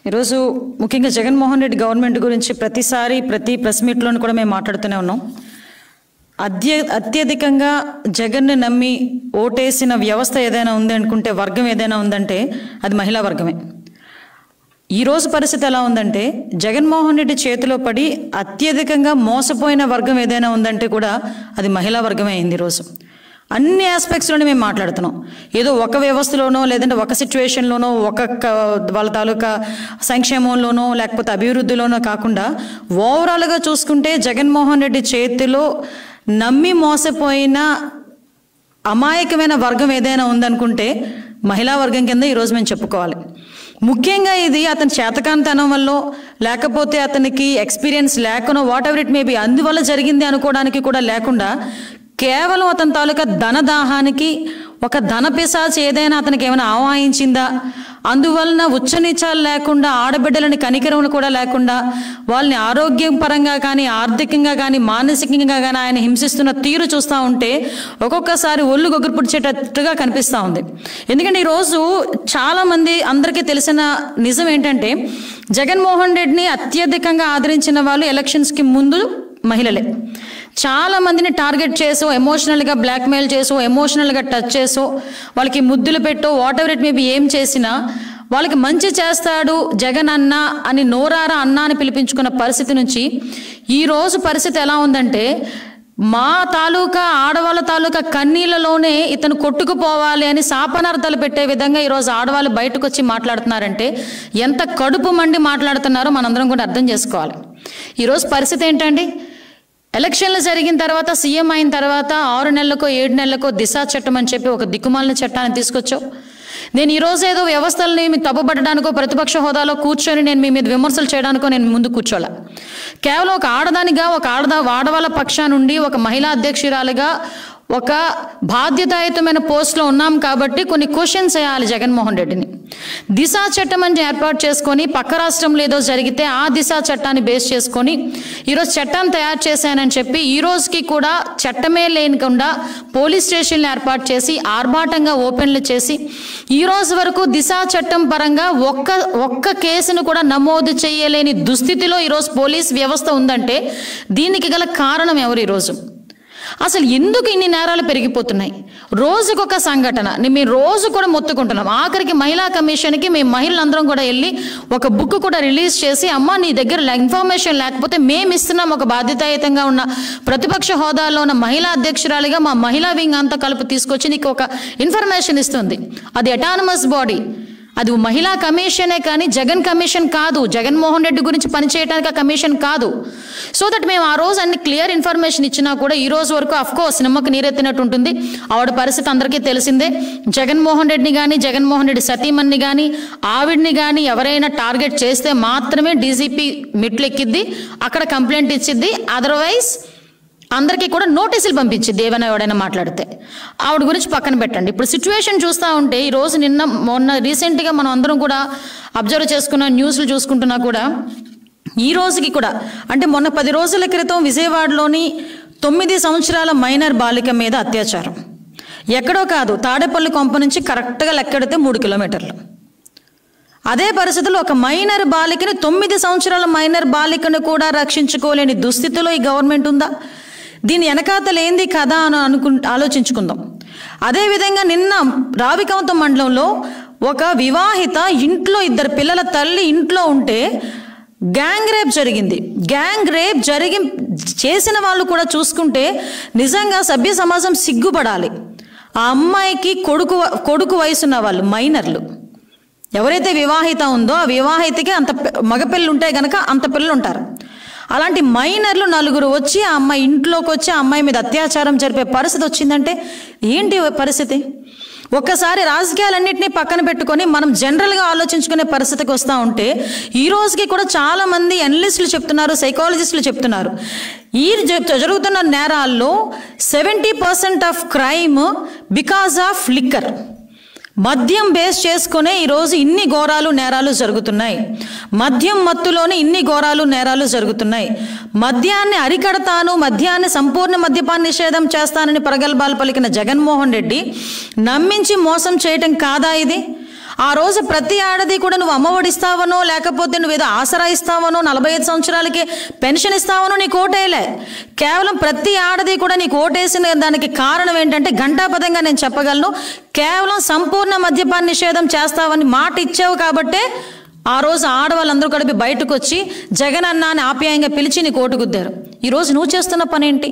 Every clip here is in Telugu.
ఈరోజు ముఖ్యంగా జగన్మోహన్ రెడ్డి గవర్నమెంట్ గురించి ప్రతిసారి ప్రతి ప్రెస్ మీట్లోనూ కూడా మేము మాట్లాడుతూనే ఉన్నాం అత్య అత్యధికంగా జగన్ని నమ్మి ఓటేసిన వ్యవస్థ ఏదైనా ఉంది అనుకుంటే వర్గం ఏదైనా ఉందంటే అది మహిళా వర్గమే ఈ రోజు పరిస్థితి ఎలా ఉందంటే జగన్మోహన్ రెడ్డి చేతిలో పడి అత్యధికంగా మోసపోయిన వర్గం ఏదైనా ఉందంటే కూడా అది మహిళా వర్గమే అయింది ఈరోజు అన్ని ఆస్పెక్ట్స్లోనే మేము మాట్లాడుతున్నాం ఏదో ఒక వ్యవస్థలోనో లేదంటే ఒక సిచ్యువేషన్లోనో ఒక క- వాళ్ళ తాలూకా సంక్షేమంలోనో లేకపోతే అభివృద్ధిలోనో కాకుండా ఓవరాల్గా చూసుకుంటే జగన్మోహన్ రెడ్డి చేతిలో నమ్మి మోసపోయిన అమాయకమైన వర్గం ఏదైనా ఉందనుకుంటే మహిళా వర్గం కింద ఈరోజు మేము చెప్పుకోవాలి ముఖ్యంగా ఇది అతని చేతకాంతనం వల్ల లేకపోతే అతనికి ఎక్స్పీరియన్స్ లేకనో వాట్ ఎవర్ ఇట్ మేబీ అందువల్ల జరిగింది అనుకోవడానికి కూడా లేకుండా కేవలం అతని తాలూకా ధనదాహానికి ఒక ధన పిశాచి ఏదైనా అతనికి ఏమైనా ఆవాహించిందా అందువలన ఉచ్చనీచాలు లేకుండా ఆడబిడ్డలని కనికరములు కూడా లేకుండా వాళ్ళని ఆరోగ్యం పరంగా కానీ ఆర్థికంగా కానీ మానసికంగా కానీ ఆయన హింసిస్తున్న తీరు చూస్తూ ఉంటే ఒక్కొక్కసారి ఒళ్ళు గొగ్గురు పుడిచేటట్టుగా కనిపిస్తూ ఉంది ఎందుకంటే ఈరోజు చాలామంది అందరికీ తెలిసిన నిజం ఏంటంటే జగన్మోహన్ రెడ్డిని అత్యధికంగా ఆదరించిన వాళ్ళు ఎలక్షన్స్కి ముందు మహిళలే చాలా మందిని టార్గెట్ చేసో ఎమోషనల్గా బ్లాక్మెయిల్ చేసో ఎమోషనల్గా టచ్ చేసో వాళ్ళకి ముద్దులు పెట్టో వాట్ ఎవర్ ఇట్ మేబీ ఏం చేసినా వాళ్ళకి మంచి చేస్తాడు జగన్ అన్న అని నోరారా అన్న అని పిలిపించుకున్న పరిస్థితి నుంచి ఈ రోజు పరిస్థితి ఎలా ఉందంటే మా తాలూకా ఆడవాళ్ళ తాలూకా కన్నీళ్ళలోనే ఇతను కొట్టుకుపోవాలి అని శాపనార్థాలు పెట్టే విధంగా ఈరోజు ఆడవాళ్ళు బయటకు వచ్చి మాట్లాడుతున్నారంటే ఎంత కడుపు మండి మాట్లాడుతున్నారో మనందరం కూడా అర్థం చేసుకోవాలి ఈరోజు పరిస్థితి ఏంటండి ఎలక్షన్లు జరిగిన తర్వాత సీఎం అయిన తర్వాత ఆరు నెలలకో ఏడు నెలలకో దిశా చట్టం అని చెప్పి ఒక దిక్కుమాలిన చట్టాన్ని తీసుకొచ్చావు నేను ఈ రోజు ఏదో వ్యవస్థల్ని మీ తప్పుపట్టడానికో ప్రతిపక్ష హోదాలో కూర్చొని నేను మీ మీద విమర్శలు చేయడానికో నేను ముందు కూర్చోలే కేవలం ఒక ఆడదానిగా ఒక ఆడదా ఆడవాళ్ళ పక్షా నుండి ఒక మహిళా అధ్యక్షురాలుగా ఒక బాధ్యతాయుతమైన పోస్ట్లో ఉన్నాం కాబట్టి కొన్ని క్వశ్చన్స్ వేయాలి జగన్మోహన్ రెడ్డిని దిశా చట్టం అని ఏర్పాటు చేసుకొని పక్క రాష్ట్రంలో ఏదో జరిగితే ఆ దిశా చట్టాన్ని బేస్ చేసుకొని ఈరోజు చట్టాన్ని తయారు చేశానని చెప్పి ఈ రోజుకి కూడా చట్టమే లేకుండా పోలీస్ స్టేషన్లు ఏర్పాటు చేసి ఆర్భాటంగా ఓపెన్లు చేసి ఈ రోజు వరకు దిశా చట్టం పరంగా ఒక్క ఒక్క కేసును కూడా నమోదు చేయలేని దుస్థితిలో ఈరోజు పోలీస్ వ్యవస్థ ఉందంటే దీనికి గల కారణం ఎవరు ఈరోజు అసలు ఎందుకు ఇన్ని నేరాలు పెరిగిపోతున్నాయి రోజుకొక సంఘటన ని- మేము రోజు కూడా మొత్తుకుంటున్నాం ఆఖరికి మహిళా కమిషన్కి మేము మహిళలందరం కూడా వెళ్ళి ఒక బుక్ కూడా రిలీజ్ చేసి అమ్మ నీ దగ్గర లే- ఇన్ఫర్మేషన్ లేకపోతే మేము ఇస్తున్నాం ఒక బాధ్యతాయుతంగా ఉన్న ప్రతిపక్ష హోదాలో ఉన్న మహిళా అధ్యక్షురాలిగా మా మహిళా వింగ్ అంతా కలుపు తీసుకొచ్చి నీకు ఒక ఇన్ఫర్మేషన్ ఇస్తుంది అది అటానమస్ బాడీ అది మహిళా కమిషనే కానీ జగన్ కమిషన్ కాదు జగన్మోహన్ రెడ్డి గురించి పనిచేయడానికి ఆ కమిషన్ కాదు సో దట్ మేము ఆ రోజు అన్ని క్లియర్ ఇన్ఫర్మేషన్ ఇచ్చినా కూడా ఈ రోజు వరకు అఫ్ కోర్స్ నిమ్మకు నీరెత్తినట్టు ఉంటుంది ఆవిడ పరిస్థితి అందరికీ తెలిసిందే జగన్మోహన్ రెడ్డిని కానీ జగన్మోహన్ రెడ్డి సతీమణ్ణి కానీ ఆవిడ్ని కానీ ఎవరైనా టార్గెట్ చేస్తే మాత్రమే డీజీపీ మెట్లు ఎక్కిద్ది అక్కడ కంప్లైంట్ ఇచ్చిద్ది అదర్వైజ్ అందరికీ కూడా నోటీసులు పంపించింది ఏమైనా ఎవడైనా మాట్లాడితే ఆవిడ గురించి పక్కన పెట్టండి ఇప్పుడు సిచ్యువేషన్ చూస్తూ ఉంటే ఈ రోజు నిన్న మొన్న రీసెంట్గా మనం అందరం కూడా అబ్జర్వ్ చేసుకున్న న్యూస్లు చూసుకుంటున్నా కూడా ఈ రోజుకి కూడా అంటే మొన్న పది రోజుల క్రితం విజయవాడలోని తొమ్మిది సంవత్సరాల మైనర్ బాలిక మీద అత్యాచారం ఎక్కడో కాదు తాడేపల్లి కొంప నుంచి కరెక్ట్గా లెక్కెడితే మూడు కిలోమీటర్లు అదే పరిస్థితుల్లో ఒక మైనర్ బాలికని తొమ్మిది సంవత్సరాల మైనర్ బాలికను కూడా రక్షించుకోలేని దుస్థితిలో ఈ గవర్నమెంట్ ఉందా దీని వెనకాతలేంది కదా అని అనుకు ఆలోచించుకుందాం అదేవిధంగా నిన్న రావికవంతం మండలంలో ఒక వివాహిత ఇంట్లో ఇద్దరు పిల్లల తల్లి ఇంట్లో ఉంటే గ్యాంగ్ రేప్ జరిగింది గ్యాంగ్ రేప్ జరిగి చేసిన వాళ్ళు కూడా చూసుకుంటే నిజంగా సభ్య సమాజం సిగ్గుపడాలి ఆ అమ్మాయికి కొడుకు కొడుకు వయసున్న వాళ్ళు మైనర్లు ఎవరైతే వివాహిత ఉందో ఆ వివాహితకి అంత పి- మగపిల్లలు ఉంటే గనక అంత పిల్లలు ఉంటారు అలాంటి మైనర్లు నలుగురు వచ్చి ఆ అమ్మాయి ఇంట్లోకి వచ్చి ఆ అమ్మాయి మీద అత్యాచారం జరిపే పరిస్థితి వచ్చిందంటే ఏంటి పరిస్థితి ఒక్కసారి రాజకీయాలన్నింటినీ పక్కన పెట్టుకొని మనం జనరల్గా ఆలోచించుకునే పరిస్థితికి వస్తూ ఉంటే ఈ రోజుకి కూడా చాలా మంది అనలిస్టులు చెప్తున్నారు సైకాలజిస్టులు చెప్తున్నారు ఈ జ- జరుగుతున్న నేరాల్లో seventy percent of crime because of liquor మద్యం బేస్ చేసుకునే ఈరోజు ఇన్ని ఘోరాలు నేరాలు జరుగుతున్నాయి మద్యం మత్తులోనే ఇన్ని ఘోరాలు నేరాలు జరుగుతున్నాయి మద్యాన్ని అరికడతాను మద్యాన్ని సంపూర్ణ మద్యపాన నిషేధం చేస్తానని ప్రగల్భాలు పలికిన జగన్మోహన్ రెడ్డి నమ్మించి మోసం చేయటం కాదా ఇది ఆ రోజు ప్రతి ఆడది కూడా నువ్వు అమ్మఒడి ఇస్తావనో లేకపోతే నువ్వు ఏదో ఆసరా ఇస్తావనో నలభై ఐదు సంవత్సరాలకి పెన్షన్ ఇస్తావనో నీకు ఓటేయలే కేవలం ప్రతి ఆడది కూడా నీకు ఓటేసిన దానికి కారణం ఏంటంటే ఘంటాపదంగా నేను చెప్పగలను కేవలం సంపూర్ణ మద్యపాన నిషేధం చేస్తావని మాట ఇచ్చావు కాబట్టే ఆ రోజు ఆడవాళ్ళందరూ కలిపి బయటకు వచ్చి జగన్ అన్న అని ఆప్యాయంగా పిలిచి నీకు ఓటు గుద్దారు ఈరోజు నువ్వు చేస్తున్న పని ఏంటి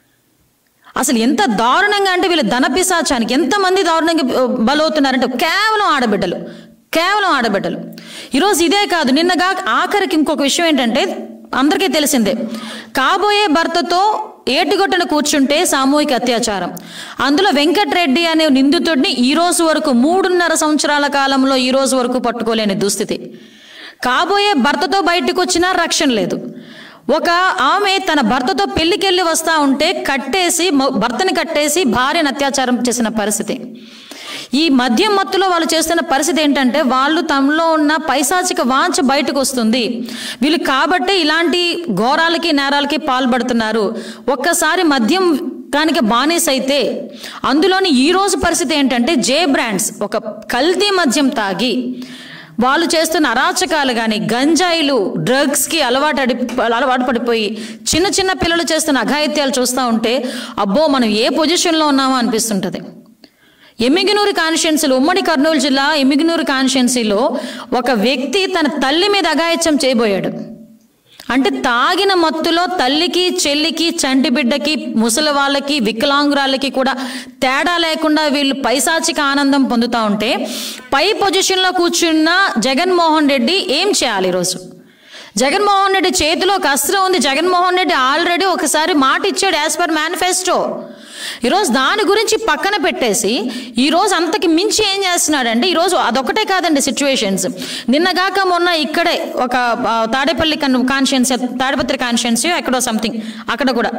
అసలు ఎంత దారుణంగా అంటే వీళ్ళ ధనపిశాచానికి ఎంతమంది దారుణంగా ఆ, బలవుతున్నారంటే కేవలం ఆడబిడ్డలు కేవలం ఆడబిడ్డలు ఈరోజు ఇదే కాదు నిన్నగా ఆఖరికి ఇంకొక విషయం ఏంటంటే అందరికీ తెలిసిందే కాబోయే భర్తతో ఏటుగొట్టన కూర్చుంటే సామూహిక అత్యాచారం అందులో వెంకట్రెడ్డి అనే నిందితుడిని ఈ రోజు వరకు మూడున్నర సంవత్సరాల కాలంలో ఈ రోజు వరకు పట్టుకోలేని దుస్థితి కాబోయే భర్తతో బయటకు వచ్చినా రక్షణ లేదు ఒక ఆమె తన భర్తతో పెళ్లికెళ్ళి వస్తా ఉంటే కట్టేసి మ- భర్తని కట్టేసి భార్యను అత్యాచారం చేసిన పరిస్థితి ఈ మద్యం మత్తులో వాళ్ళు చేస్తున్న పరిస్థితి ఏంటంటే వాళ్ళు తమలో ఉన్న పైశాచిక వాంఛ బయటకు వస్తుంది వీళ్ళు కాబట్టే ఇలాంటి ఘోరాలకి నేరాలకి పాల్పడుతున్నారు ఒక్కసారి మద్యం దానికి బానిస అయితే అందులోని ఈ రోజు పరిస్థితి ఏంటంటే జే బ్రాండ్స్ ఒక కల్తీ మద్యం తాగి వాళ్ళు చేస్తున్న అరాచకాలు కానీ గంజాయిలు డ్రగ్స్కి అలవాటు అడి అలవాటు పడిపోయి చిన్న చిన్న పిల్లలు చేస్తున్న అఘాయిత్యాలు చూస్తూ ఉంటే అబ్బో మనం ఏ పొజిషన్లో ఉన్నామో అనిపిస్తుంటుంది ఎమ్మిగినూరు కాన్స్టిట్యున్సీలో ఉమ్మడి కర్నూలు జిల్లా ఎమ్మిగినూరు కాన్స్టిట్యున్సీలో ఒక వ్యక్తి తన తల్లి మీద అఘాయిత్యం చేయబోయాడు అంటే తాగిన మత్తులో తల్లికి చెల్లికి చంటి బిడ్డకి ముసలి వాళ్ళకి వికలాంగురాలకి కూడా తేడా లేకుండా వీళ్ళు పైశాచిక ఆనందం పొందుతూ ఉంటే పై పొజిషన్లో కూర్చున్న జగన్మోహన్ రెడ్డి ఏం చేయాలి ఈరోజు జగన్మోహన్ రెడ్డి చేతిలో ఒక అస్త్రం ఉంది జగన్మోహన్ రెడ్డి ఆల్రెడీ ఒకసారి మాట ఇచ్చాడు యాజ్ పర్ మేనిఫెస్టో ఈరోజు దాని గురించి పక్కన పెట్టేసి ఈరోజు అంతకి మించి ఏం చేస్తున్నాడంటే ఈరోజు అదొకటే కాదండి సిచ్యువేషన్స్ నిన్నగాక మొన్న ఇక్కడే ఒక ఆ, తాడేపల్లి కన్ కాన్షియన్స్ తాడిపత్రి కాన్షియన్సీ ఎక్కడో సంథింగ్ అక్కడ కూడా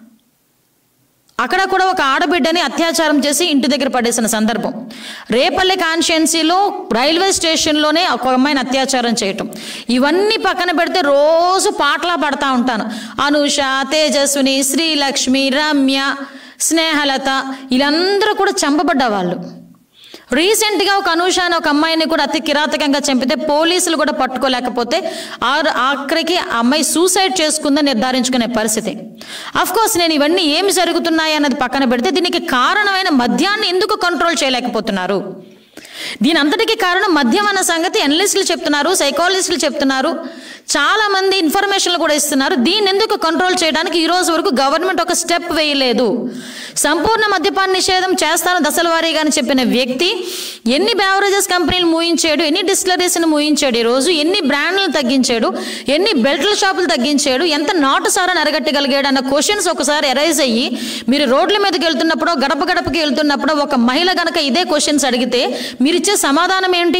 అక్కడ కూడా ఒక ఆడబిడ్డని అత్యాచారం చేసి ఇంటి దగ్గర పడేసిన సందర్భం రేపల్లి కాన్స్టిట్యున్సీలో రైల్వే స్టేషన్లోనే ఒక అమ్మాయిని అత్యాచారం చేయటం ఇవన్నీ పక్కన పెడితే రోజు పాటలా పడతా ఉంటాను అనుష తేజస్విని శ్రీలక్ష్మి రమ్య స్నేహలత వీళ్ళందరూ కూడా చంపబడ్డ వాళ్ళు రీసెంట్గా ఒక అనూష అనే ఒక అమ్మాయిని కూడా అతి కిరాతకంగా చంపితే పోలీసులు కూడా పట్టుకోలేకపోతే ఆ- ఆఖరికి ఆ అమ్మాయి సూసైడ్ చేసుకుందని నిర్ధారించుకునే పరిస్థితి అఫ్ కోర్స్ నేను ఇవన్నీ ఏమి జరుగుతున్నాయి అన్నది పక్కన పెడితే దీనికి కారణమైన మద్యాన్ని ఎందుకు కంట్రోల్ చేయలేకపోతున్నారు దీని అంతటికీ కారణం మద్యం అన్న సంగతి అనలిస్టులు చెప్తున్నారు సైకాలజిస్టులు చెప్తున్నారు చాలా మంది ఇన్ఫర్మేషన్లు కూడా ఇస్తున్నారు దీన్ని ఎందుకు కంట్రోల్ చేయడానికి ఈ రోజు వరకు గవర్నమెంట్ ఒక స్టెప్ వేయలేదు సంపూర్ణ మద్యపాన నిషేధం చేస్తాను దశల వారీగా అని చెప్పిన వ్యక్తి ఎన్ని బ్యావరేజెస్ కంపెనీలు మూయించాడు ఎన్ని డిస్టిలరీస్ని మూయించాడు ఈ రోజు ఎన్ని బ్రాండ్లను తగ్గించాడు ఎన్ని బెల్ట్ల షాపులు తగ్గించాడు ఎంత నాటు సారా నరగట్టగలిగాడు అన్న క్వశ్చన్స్ ఒకసారి ఎరైజ్ అయ్యి మీరు రోడ్ల మీదకి వెళ్తున్నప్పుడు గడప గడపకి వెళ్తున్నప్పుడు ఒక మహిళ గనక ఇదే క్వశ్చన్స్ అడిగితే మీరిచ్చే సమాధానం ఏంటి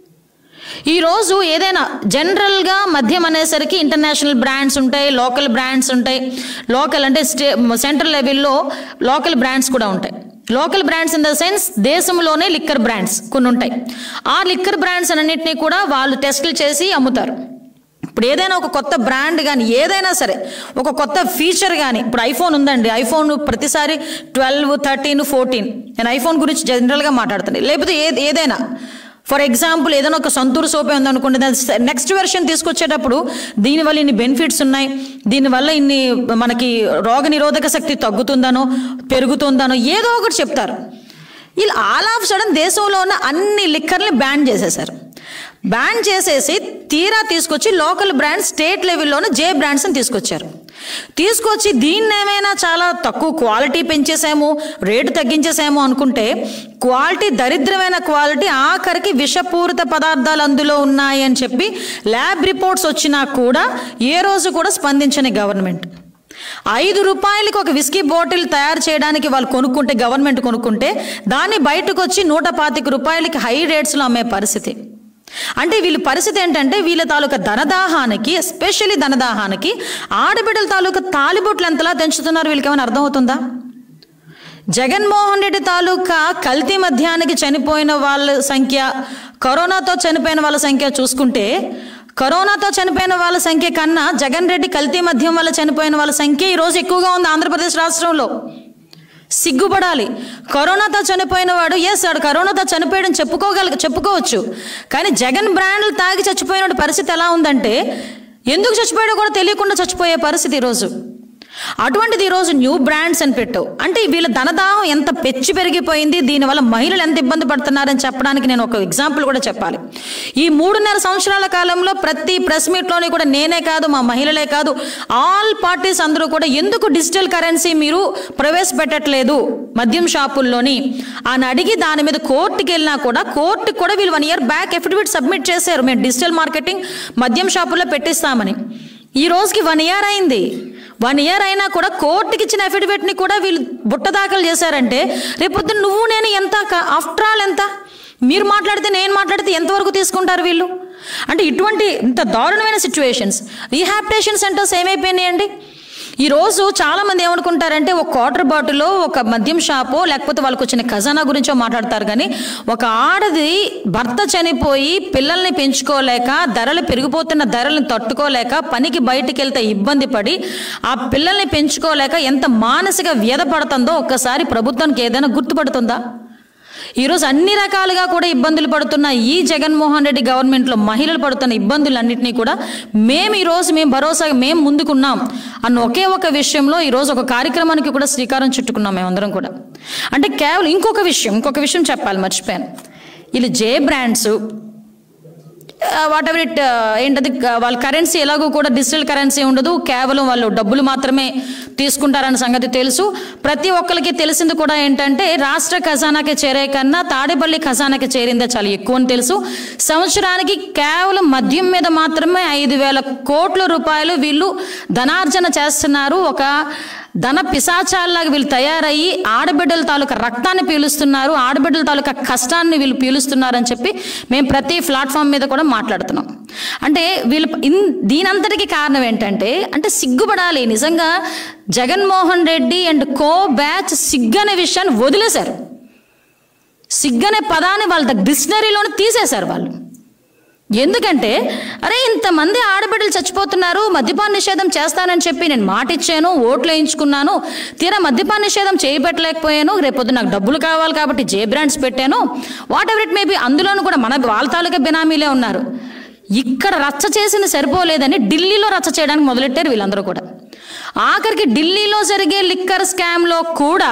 ఈరోజు ఏదైనా జనరల్గా మద్యం అనేసరికి ఇంటర్నేషనల్ బ్రాండ్స్ ఉంటాయి లోకల్ బ్రాండ్స్ ఉంటాయి లోకల్ అంటే స్టే సెంట్రల్ లెవెల్లో లోకల్ బ్రాండ్స్ కూడా ఉంటాయి local brands in the sense దేశంలోనే లిక్కర్ బ్రాండ్స్ కొన్ని ఉంటాయి ఆ లిక్కర్ బ్రాండ్స్ అన్నింటినీ కూడా వాళ్ళు టెస్టులు చేసి అమ్ముతారు ఇప్పుడు ఏదైనా ఒక కొత్త బ్రాండ్ కానీ ఏదైనా సరే ఒక కొత్త ఫీచర్ కానీ ఇప్పుడు ఐఫోన్ ఉందండి ఐఫోన్ ప్రతిసారి ట్వెల్వ్ థర్టీన్ ఫోర్టీన్ నేను ఐఫోన్ గురించి జనరల్గా మాట్లాడుతాను లేకపోతే ఏ ఏదైనా ఫర్ ఎగ్జాంపుల్ ఏదైనా ఒక సొంతూరు సోపే ఉందనుకోండి నెక్స్ట్ వెర్షన్ తీసుకొచ్చేటప్పుడు దీనివల్ల ఇన్ని బెనిఫిట్స్ ఉన్నాయి దీనివల్ల ఇన్ని మనకి రోగ నిరోధక శక్తి తగ్గుతుందనో పెరుగుతుందనో ఏదో ఒకటి చెప్తారు వీళ్ళు ఆల్ ఆఫ్ సడన్ దేశంలో ఉన్న అన్ని లిక్కర్ని బ్యాన్ చేసేశారు బ్యాన్ చేసేసి తీరా తీసుకొచ్చి లోకల్ బ్రాండ్ స్టేట్ లెవెల్లోనే జే బ్రాండ్స్ని తీసుకొచ్చారు తీసుకొచ్చి దీన్ని ఏమైనా చాలా తక్కువ క్వాలిటీ పెంచేసాము రేటు తగ్గించేసాము అనుకుంటే క్వాలిటీ దరిద్రమైన క్వాలిటీ ఆఖరికి విషపూరిత పదార్థాలు అందులో ఉన్నాయి అని చెప్పి ల్యాబ్ రిపోర్ట్స్ వచ్చినా కూడా ఏ రోజు కూడా స్పందించని గవర్నమెంట్ ఐదు రూపాయలకి ఒక విస్కీ బాటిల్ తయారు చేయడానికి వాళ్ళు కొనుక్కుంటే గవర్నమెంట్ కొనుక్కుంటే దాన్ని బయటకు వచ్చి నూట పాతిక రూపాయలకి హై రేట్స్లో అమ్మే పరిస్థితి అంటే వీళ్ళ పరిస్థితి ఏంటంటే వీళ్ళ తాలూకా ధనదాహానికి ఎస్పెషల్లీ ధనదాహానికి ఆడబిడ్డల తాలూకా తాలిబొట్లు ఎంతలా తెంచుతున్నారు వీళ్ళకి ఏమైనా అర్థమవుతుందా జగన్మోహన్ రెడ్డి తాలూకా కల్తీ మధ్యానికి చనిపోయిన వాళ్ళ సంఖ్య కరోనాతో చనిపోయిన వాళ్ళ సంఖ్య చూసుకుంటే కరోనాతో చనిపోయిన వాళ్ళ సంఖ్య కన్నా జగన్ రెడ్డి కల్తీ మద్యం వల్ల చనిపోయిన వాళ్ళ సంఖ్య ఈరోజు ఎక్కువగా ఉంది ఆంధ్రప్రదేశ్ రాష్ట్రంలో సిగ్గుపడాలి కరోనాతో చనిపోయిన వాడు ఎస్ వాడు కరోనాతో చనిపోయాడని చెప్పుకోగల చెప్పుకోవచ్చు కానీ జగన్ బ్రాండ్లు తాగి చచ్చిపోయిన పరిస్థితి ఎలా ఉందంటే ఎందుకు చచ్చిపోయాడో కూడా తెలియకుండా చచ్చిపోయే పరిస్థితి ఈరోజు అటువంటిది ఈరోజు న్యూ బ్రాండ్స్ అని పెట్టావు అంటే వీళ్ళ ధనదాహం ఎంత పెచ్చి పెరిగిపోయింది దీనివల్ల మహిళలు ఎంత ఇబ్బంది పడుతున్నారని చెప్పడానికి నేను ఒక ఎగ్జాంపుల్ కూడా చెప్పాలి ఈ మూడున్నర సంవత్సరాల కాలంలో ప్రతి ప్రెస్ మీట్లోని కూడా నేనే కాదు మా మహిళలే కాదు ఆల్ పార్టీస్ అందరూ కూడా ఎందుకు డిజిటల్ కరెన్సీ మీరు ప్రవేశపెట్టట్లేదు మద్యం షాపుల్లోని అని అడిగి దాని మీద కోర్టుకి వెళ్ళినా కూడా కోర్టుకి కూడా వీళ్ళు one year back affidavit submit చేశారు మేము డిజిటల్ మార్కెటింగ్ మద్యం షాపుల్లో పెట్టిస్తామని ఈ రోజుకి వన్ ఇయర్ అయింది వన్ ఇయర్ అయినా కూడా కోర్టుకి ఇచ్చిన అఫిడవిట్ని కూడా వీళ్ళు బుట్ట దాఖలు చేశారంటే రేపొద్దు నువ్వు నేను ఎంత ఆఫ్టర్ ఆల్ ఎంత మీరు మాట్లాడితే నేను మాట్లాడితే ఎంతవరకు తీసుకుంటారు వీళ్ళు అంటే ఇటువంటి ఇంత దారుణమైన సిచ్యువేషన్స్ రీహాబిటేషన్ సెంటర్స్ ఏమైపోయినాయండి ఈరోజు చాలామంది ఏమనుకుంటారంటే ఒక క్వార్టర్ బాటిల్లో ఒక మద్యం షాపో లేకపోతే వాళ్ళకి వచ్చిన ఖజానా గురించో మాట్లాడతారు కానీ ఒక ఆడది భర్త చనిపోయి పిల్లల్ని పెంచుకోలేక ధరలు పెరిగిపోతున్న ధరలను తట్టుకోలేక పనికి బయటికి వెళ్తే ఇబ్బంది పడి ఆ పిల్లల్ని పెంచుకోలేక ఎంత మానసిక వ్యధ పడుతుందో ఒక్కసారి ప్రభుత్వానికి ఏదైనా గుర్తుపడుతుందా ఈరోజు అన్ని రకాలుగా కూడా ఇబ్బందులు పడుతున్న ఈ జగన్మోహన్ రెడ్డి గవర్నమెంట్లో మహిళలు పడుతున్న ఇబ్బందులన్నింటినీ కూడా మేము ఈరోజు మేము భరోసా మేము ముందుకున్నాం అన్న ఒకే ఒక విషయంలో ఈరోజు ఒక కార్యక్రమానికి కూడా శ్రీకారం చుట్టుకున్నాం మేమందరం కూడా అంటే కేవలం ఇంకొక విషయం ఇంకొక విషయం చెప్పాలి మర్చిపోయాను వీళ్ళు J brands whatever it ఏంటది వాళ్ళ కరెన్సీ ఎలాగో కూడా డిజిటల్ కరెన్సీ ఉండదు కేవలం వాళ్ళు డబ్బులు మాత్రమే తీసుకుంటారన్న సంగతి తెలుసు ప్రతి ఒక్కరికి తెలిసింది కూడా ఏంటంటే రాష్ట్ర ఖజానాకి చేరే కన్నా తాడేపల్లి ఖజానాకి చేరిందే చాలా ఎక్కువ అని తెలుసు సంవత్సరానికి కేవలం మద్యం మీద మాత్రమే ఐదు వేల కోట్ల రూపాయలు వీళ్ళు ధనార్జన చేస్తున్నారు ఒక ధన పిశాచాల్లాగా వీళ్ళు తయారయ్యి ఆడబిడ్డల తాలూకా రక్తాన్ని పీలుస్తున్నారు ఆడబిడ్డల తాలూకా కష్టాన్ని వీళ్ళు పీలుస్తున్నారని చెప్పి మేము ప్రతి ప్లాట్ఫామ్ మీద కూడా మాట్లాడుతున్నాం అంటే వీళ్ళు ఇన్ దీనంతటికి కారణం ఏంటంటే అంటే సిగ్గుపడాలి నిజంగా Jaganmohan Reddy and co batch సిగ్గనే విషయాన్ని వదిలేశారు సిగ్గనే పదాన్ని వాళ్ళ డిక్షనరీలోనే తీసేశారు వాళ్ళు ఎందుకంటే అరే ఇంతమంది ఆడబిడ్డలు చచ్చిపోతున్నారు మద్యపాన నిషేధం చేస్తానని చెప్పి నేను మాట ఇచ్చాను ఓట్లు వేయించుకున్నాను తీరా మద్యపాన నిషేధం చేయబెట్టలేకపోయాను రేపొద్దు నాకు డబ్బులు కావాలి కాబట్టి జే బ్రాండ్స్ పెట్టాను వాట్ ఎవర్ ఇట్ మేబీ అందులోనూ కూడా మన వాళ్ళ తాలూకా బినామీలే ఉన్నారు ఇక్కడ రచ్చ చేసిన సరిపోలేదని ఢిల్లీలో రచ్చ చేయడానికి మొదలెట్టారు వీళ్ళందరూ కూడా ఆఖరికి ఢిల్లీలో జరిగే లిక్కర్ స్కామ్లో కూడా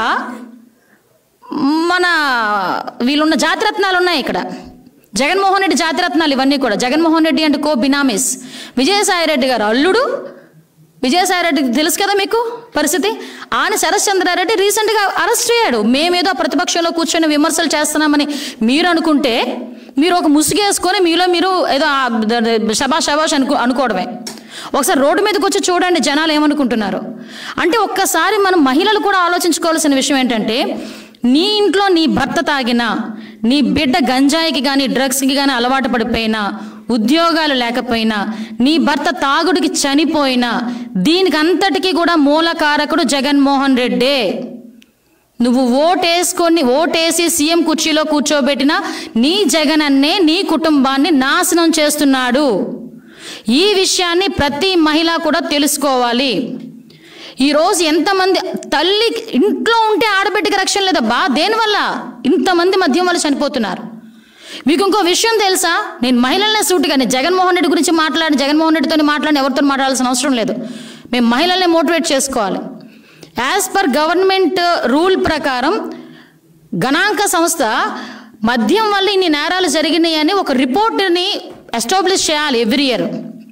మన వీళ్ళున్న జాతిరత్నాలు ఉన్నాయి ఇక్కడ జగన్మోహన్ రెడ్డి జాతిరత్నాలు ఇవన్నీ కూడా జగన్మోహన్ రెడ్డి అంటే కో బినామీస్ విజయసాయి రెడ్డి గారు అల్లుడు విజయసాయి రెడ్డికి తెలుసు కదా మీకు పరిస్థితి ఆయన శరత్ చంద్రారెడ్డి రీసెంట్గా అరెస్ట్ అయ్యాడు మేమేదో ప్రతిపక్షంలో కూర్చొని విమర్శలు చేస్తున్నామని మీరు అనుకుంటే మీరు ఒక ముసుగేసుకొని మీలో మీరు ఏదో ఆ ద- ద- శబాష్ శబాష్ అనుకో అనుకోవడమే ఒకసారి రోడ్డు మీదకి వచ్చి చూడండి జనాలు ఏమనుకుంటున్నారు అంటే ఒక్కసారి మనం మహిళలు కూడా ఆలోచించుకోవాల్సిన విషయం ఏంటంటే నీ ఇంట్లో నీ భర్త తాగినా నీ బిడ్డ గంజాయికి కానీ డ్రగ్స్కి కానీ అలవాటు పడిపోయినా ఉద్యోగాలు లేకపోయినా నీ భర్త తాగుడికి చనిపోయినా దీనికి అంతటికీ కూడా మూలకారకుడు జగన్మోహన్ రెడ్డే నువ్వు ఓటేసుకొని ఓటేసి సీఎం కుర్చీలో కూర్చోబెట్టిన నీ జగన్ అన్నే నీ కుటుంబాన్ని నాశనం చేస్తున్నాడు ఈ విషయాన్ని ప్రతి మహిళ కూడా తెలుసుకోవాలి ఈరోజు ఎంతమంది తల్లి ఇంట్లో ఉంటే ఆడబిడ్డకి రక్షణ లేదబ్బా దేనివల్ల ఇంతమంది మద్యం వల్ల చనిపోతున్నారు మీకు ఇంకో విషయం తెలుసా నేను మహిళలనే సూటిగా నేను జగన్మోహన్ రెడ్డి గురించి మాట్లాడి జగన్మోహన్ రెడ్డితో మాట్లాడి ఎవరితో మాట్లాడాల్సిన అవసరం లేదు మేము మహిళల్ని మోటివేట్ చేసుకోవాలి యాజ్ పర్ గవర్నమెంట్ రూల్ ప్రకారం గణాంక సంస్థ మద్యం వల్ల ఇన్ని నేరాలు జరిగినాయి అని ఒక రిపోర్ట్ని ఎస్టాబ్లిష్ చేయాలి ఎవ్రీ ఇయర్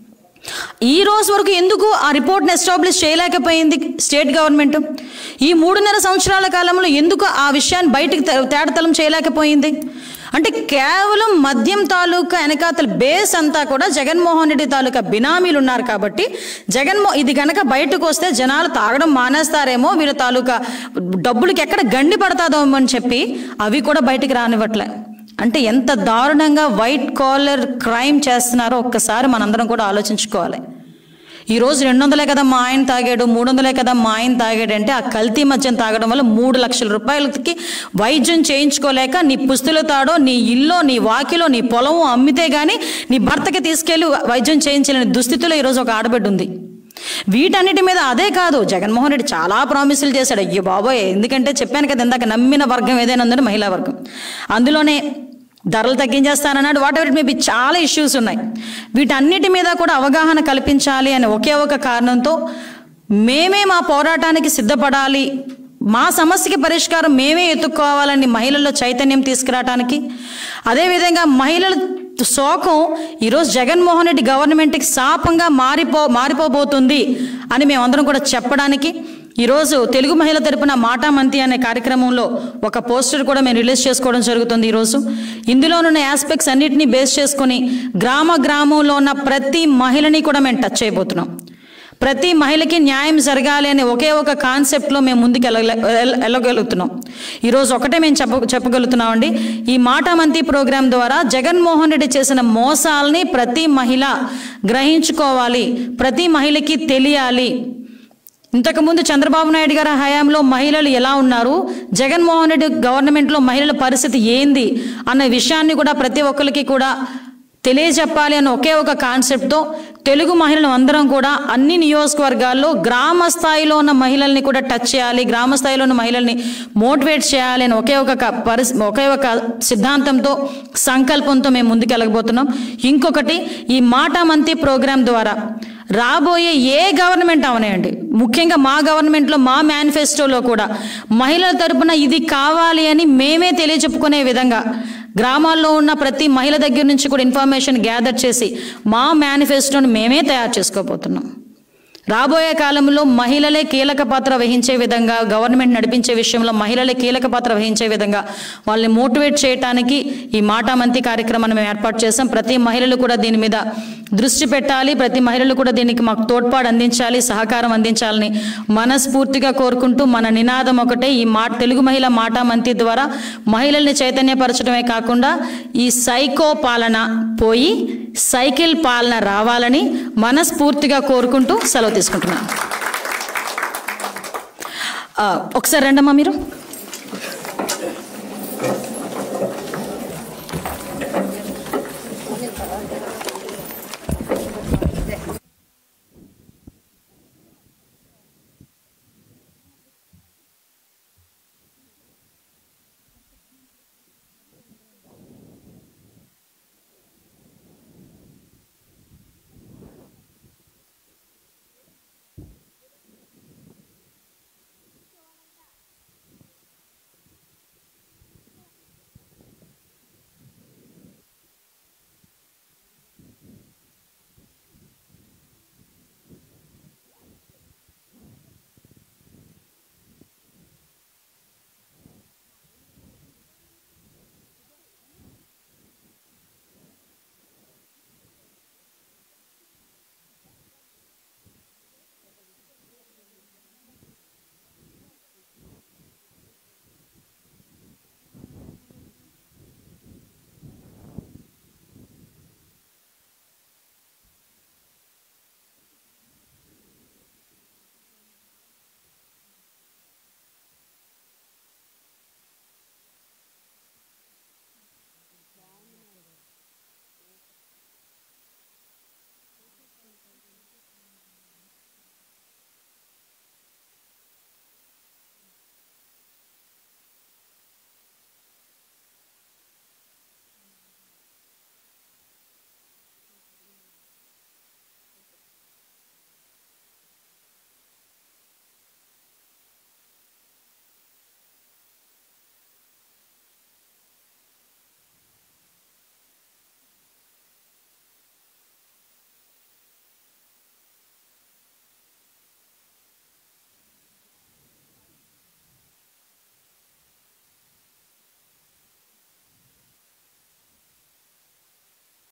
ఈ రోజు వరకు ఎందుకు ఆ రిపోర్ట్ని ఎస్టాబ్లిష్ చేయలేకపోయింది స్టేట్ గవర్నమెంట్ ఈ మూడున్నర సంవత్సరాల కాలంలో ఎందుకు ఆ విషయాన్ని బయటికి తే- తేటతలం చేయలేకపోయింది అంటే కేవలం మద్యం తాలూకా వెనకాతల బేస్ అంతా కూడా జగన్మోహన్ రెడ్డి తాలూకా బినామీలు ఉన్నారు కాబట్టి జగన్మో ఇది కనుక బయటకు వస్తే జనాలు తాగడం మానేస్తారేమో వీళ్ళ తాలూకా డబ్బులకి ఎక్కడ గండి పడతాదో అని చెప్పి అవి కూడా బయటికి రానివ్వట్లే అంటే ఎంత దారుణంగా వైట్ కాలర్ క్రైమ్ చేస్తున్నారో ఒక్కసారి మనందరం కూడా ఆలోచించుకోవాలి ఈ రోజు రెండు వందలే కదా మా ఆయన తాగాడు మూడు వందలే కదా మా ఆయన తాగాడు అంటే ఆ కల్తీ మద్యం తాగడం వల్ల మూడు లక్షల రూపాయలకి వైద్యం చేయించుకోలేక నీ పుస్తుల తాడో నీ ఇల్లో నీ వాకిలో నీ పొలము అమ్మితే గానీ నీ భర్తకి తీసుకెళ్లి వైద్యం చేయించలేని దుస్థితిలో ఈరోజు ఒక ఆడబిడ్డ ఉంది వీటన్నిటి మీద అదే కాదు జగన్మోహన్ రెడ్డి చాలా ప్రామిసులు చేశాడు అయ్యో బాబోయ్ ఎందుకంటే చెప్పాను కదా ఇందాక నమ్మిన వర్గం ఏదైనా ఉందని మహిళా వర్గం అందులోనే ధరలు తగ్గించేస్తానన్నాడు వాట్ ఎవర్ మేబీ చాలా ఇష్యూస్ ఉన్నాయి వీటన్నిటి మీద కూడా అవగాహన కల్పించాలి అనే ఒకే ఒక కారణంతో మేమే మా పోరాటానికి సిద్ధపడాలి మా సమస్యకి పరిష్కారం మేమే ఎత్తుక్కోవాలని మహిళల్లో చైతన్యం తీసుకురావడానికి అదేవిధంగా మహిళల శోకం ఈరోజు జగన్మోహన్ రెడ్డి గవర్నమెంట్కి శాపంగా మారిపో మారిపోబోతుంది అని మేమందరం కూడా చెప్పడానికి ఈరోజు తెలుగు మహిళ తరపున మాటామంతి అనే కార్యక్రమంలో ఒక పోస్టర్ కూడా మేము రిలీజ్ చేసుకోవడం జరుగుతుంది ఈరోజు ఇందులోనున్న ఆస్పెక్ట్స్ అన్నిటినీ బేస్ చేసుకొని గ్రామ గ్రామంలో ఉన్న ప్రతి మహిళని కూడా మేము టచ్ చేయబోతున్నాం ప్రతి మహిళకి న్యాయం జరగాలి అనే ఒకే ఒక కాన్సెప్ట్లో మేము ముందుకు వెళ్ళ వెళ్ళగలుగుతున్నాం ఈరోజు ఒకటే మేము చెప్ప చెప్పగలుగుతున్నామండి ఈ మాటామంతి ప్రోగ్రాం ద్వారా జగన్మోహన్ రెడ్డి చేసిన మోసాలని ప్రతి మహిళ గ్రహించుకోవాలి ప్రతి మహిళకి తెలియాలి ఇంతకుముందు చంద్రబాబు నాయుడు గారి హయాంలో మహిళలు ఎలా ఉన్నారు జగన్మోహన్ రెడ్డి గవర్నమెంట్లో మహిళల పరిస్థితి ఏంది అన్న విషయాన్ని కూడా ప్రతి ఒక్కరికి కూడా తెలియజెప్పాలి అన్న ఒకే ఒక కాన్సెప్ట్తో తెలుగు మహిళలు అందరం కూడా అన్ని నియోజకవర్గాల్లో గ్రామ స్థాయిలో ఉన్న మహిళల్ని కూడా టచ్ చేయాలి గ్రామ స్థాయిలో ఉన్న మహిళల్ని మోటివేట్ చేయాలి అని ఒకే ఒక క- పరిస్ ఒకే ఒక సిద్ధాంతంతో సంకల్పంతో మేము ముందుకెళ్ళకపోతున్నాం ఇంకొకటి ఈ మాటామంతి ప్రోగ్రాం ద్వారా రాబోయే ఏ గవర్నమెంట్ అవనేయండి ముఖ్యంగా మా గవర్నమెంట్లో మా మేనిఫెస్టోలో కూడా మహిళల తరపున ఇది కావాలి అని మేమే తెలియచెప్పుకునే విధంగా గ్రామాల్లో ఉన్న ప్రతి మహిళ దగ్గర నుంచి కూడా ఇన్ఫర్మేషన్ గ్యాదర్ చేసి మా మేనిఫెస్టోని మేమే తయారు చేసుకోబోతున్నాం రాబోయే కాలంలో మహిళలే కీలక పాత్ర వహించే విధంగా గవర్నమెంట్ నడిపించే విషయంలో మహిళలే కీలక పాత్ర వహించే విధంగా వాళ్ళని మోటివేట్ చేయడానికి ఈ మాటామంతి కార్యక్రమాన్ని మేము ఏర్పాటు చేసాం ప్రతి మహిళలు కూడా దీని మీద దృష్టి పెట్టాలి ప్రతి మహిళలు కూడా దీనికి మాకు తోడ్పాటు అందించాలి సహకారం అందించాలని మనస్ఫూర్తిగా కోరుకుంటూ మన నినాదం ఒకటే ఈ మా తెలుగు మహిళ మాటామంతి ద్వారా మహిళల్ని చైతన్యపరచడమే కాకుండా ఈ సైకో పాలన పోయి సైకిల్ పాలన రావాలని మనస్ఫూర్తిగా కోరుకుంటూ సెలవు తీసుకుంటున్నాను ఆ, ఒకసారి రండమ్మా మీరు